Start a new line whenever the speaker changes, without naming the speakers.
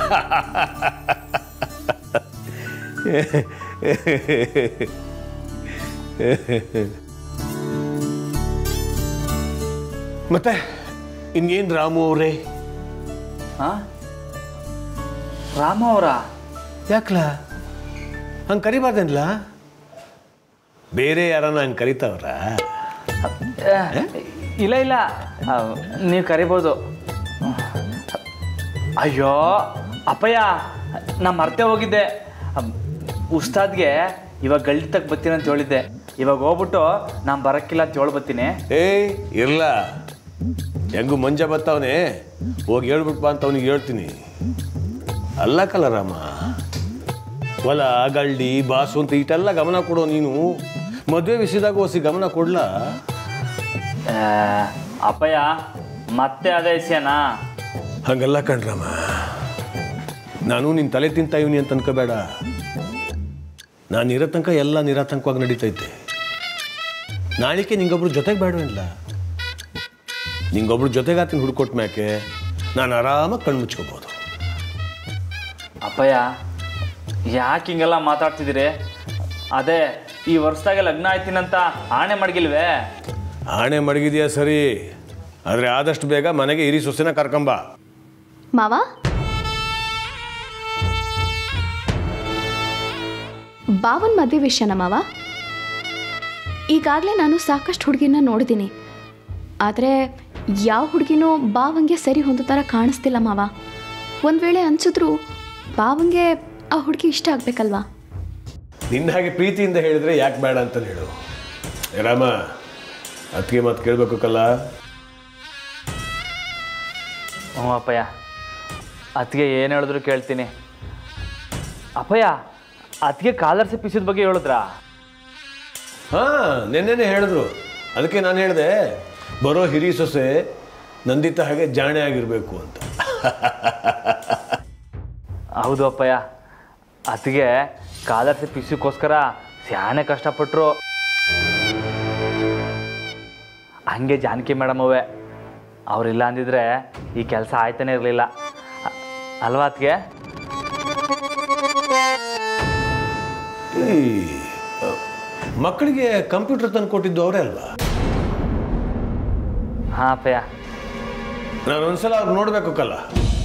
ಮತ್ತೆ ಇನ್ನೇನು ರಾಮು ಅವರೇ
ಹಾಂ ರಾಮ ಅವರ
ಯಾಕ್ಲ ಹಂಗೆ ಕರಿಬಾರ್ದೇನ್ಲ ಬೇರೆ ಯಾರನ್ನ ಹಂಗೆ ಕರಿತಾವ್ರ
ಇಲ್ಲ ಇಲ್ಲ ನೀವು ಕರಿಬೋದು ಅಯ್ಯೋ ಅಪ್ಪಯ್ಯ ನಾ ಮರ್ತೆ ಹೋಗಿದ್ದೆ ಅಮ್, ಉಸ್ತಾದ್ಗೆ ಇವಾಗ ಗಳ್ಳಿ ತಕ್ಕ ಬರ್ತೀನಿ ಅಂತ ಹೇಳಿದ್ದೆ ಇವಾಗ ಹೋಗ್ಬಿಟ್ಟು ನಾನು ಬರೋಕ್ಕಿಲ್ಲ ಅಂತ ಹೇಳಿ ಬರ್ತೀನಿ
ಏಯ್ ಇರ್ಲ ಹೆಂಗು ಮಂಜ ಬತ್ತವನೆ ಹೋಗಿ ಹೇಳ್ಬಿಟ್ಟು ಬಾ ಅಂತ ಅವನಿಗೆ ಹೇಳ್ತೀನಿ ಅಲ್ಲ ಕಲ ರಾಮ ಹೊಲ ಗಳ್ಳಿ ಬಾಸು ಅಂತ ಇಟ್ಟೆಲ್ಲ ಗಮನ ಕೊಡೋ ನೀನು ಮದುವೆ ವಿಷಯದಾಗ ಓಸಿ ಗಮನ ಕೊಡ್ಲಾ
ಆ, ಅಪ್ಪಯ್ಯ ಮತ್ತೆ ಅದೇ ವಿಷಯನಾ
ಹಂಗಲ್ಲ ಕಣ್ರಾಮ ನಾನು ನಿನ್ನ ತಲೆ ತಿಂತ ಇವನಿ ಅಂತ ಅನ್ಕೋಬೇಡ ನಾನು ಇರೋ ತನಕ ಎಲ್ಲ ನಿರಾತಂಕವಾಗಿ ನಡೀತೈತೆ ನಾಳಿಕೆ ನಿಂಗೊಬ್ರು ಜೊತೆಗೆ ಬೇಡವಿಲ್ಲ ನಿಂಗೊಬ್ರು ಜೊತೆಗಾತಿನ ಹುಡ್ಕೊಟ್ ಮ್ಯಾಕೆ ನಾನು ಆರಾಮಾಗಿ ಕಣ್ಣು ಮುಚ್ಕೋಬೋದು
ಅಪ್ಪಯ್ಯ ಯಾಕೆ ಹಿಂಗೆಲ್ಲ ಮಾತಾಡ್ತಿದ್ದೀರಿ ಅದೇ ಈ ವರ್ಷದಾಗೆ ಲಗ್ನ ಆಯ್ತೀನಂತ ಆಣೆ ಮಡಗಿಲ್ವೇ
ಆಣೆ ಮಡಗಿದೆಯಾ ಸರಿ ಆದರೆ ಆದಷ್ಟು ಬೇಗ ಮನೆಗೆ ಹಿರಿ ಸೊಸೆನ ಕರ್ಕೊಂಬ
ಮಾವ ಬಾವನ್ ಮದುವೆ ವಿಷಯನ ಮಾವ ಈಗಾಗಲೇ ನಾನು ಸಾಕಷ್ಟು ಹುಡುಗಿನ ನೋಡಿದ್ದೀನಿ ಆದರೆ ಯಾವ ಹುಡುಗಿನೂ ಬಾವಂಗೆ ಸರಿ ಹೊಂದೋ ಥರ ಕಾಣಿಸ್ತಿಲ್ಲ ಮಾವ ಒಂದು ವೇಳೆ ಅನ್ಸಿದ್ರು ಬಾವಂಗೆ ಆ ಹುಡುಗಿ ಇಷ್ಟ ಆಗಬೇಕಲ್ವಾ
ನಿನ್ನ ಹಾಗೆ ಪ್ರೀತಿಯಿಂದ ಹೇಳಿದ್ರೆ ಯಾಕೆ ಬೇಡ ಅಂತ ಹೇಳು ಏ ರಾಮ ಅದಕ್ಕೆ ಮಾತು ಕೇಳಬೇಕು ಕಲ್ಲ
ಹ್ಞೂ ಅಪ್ಪಯ್ಯ ಅದಕ್ಕೆ ಏನು ಹೇಳಿದ್ರು ಕೇಳ್ತೀನಿ ಅಪ್ಪಯ್ಯ ಅದಕ್ಕೆ ಕಾಲರ್ಸಿ ಪಿಸಿದ ಬಗ್ಗೆ ಹೇಳಿದ್ರಾ
ಹಾಂ ನೆನ್ನೆನೆ ಹೇಳಿದ್ರು ಅದಕ್ಕೆ ನಾನು ಹೇಳಿದೆ ಬರೋ ಹಿರಿ ಸೊಸೆ ನಂದಿತ ಹಾಗೆ ಜಾಣೆ ಆಗಿರಬೇಕು ಅಂತ
ಹೌದು ಅಪ್ಪಯ್ಯ ಅದಕ್ಕೆ ಕಾಲರ್ಸಿ ಪಿಸಿಗೋಸ್ಕರ ಸ್ಯಾನೆ ಕಷ್ಟಪಟ್ಟರು ಹಂಗೆ ಜಾನಕಿ ಮೇಡಮ್ ಅವೇ ಅವರಿಲ್ಲ ಅಂದಿದ್ರೆ ಈ ಕೆಲಸ ಆಯ್ತಾನೆ ಇರಲಿಲ್ಲ ಅಲ್ವಾ ಅದಕ್ಕೆ
ಈ ಅ, ಮಕ್ಕಳಿಗೆ ಕಂಪ್ಯೂಟರ್ ತಂದು ಕೊಟ್ಟಿದ್ದು ಅವರೇ ಅಲ್ವಾ
ಹಾಂ ಅಪ್ಪಯ್ಯ
ನಾನು ಒಂದ್ಸಲ ಅವ್ರು ನೋಡಬೇಕು ಕಲ್ಲ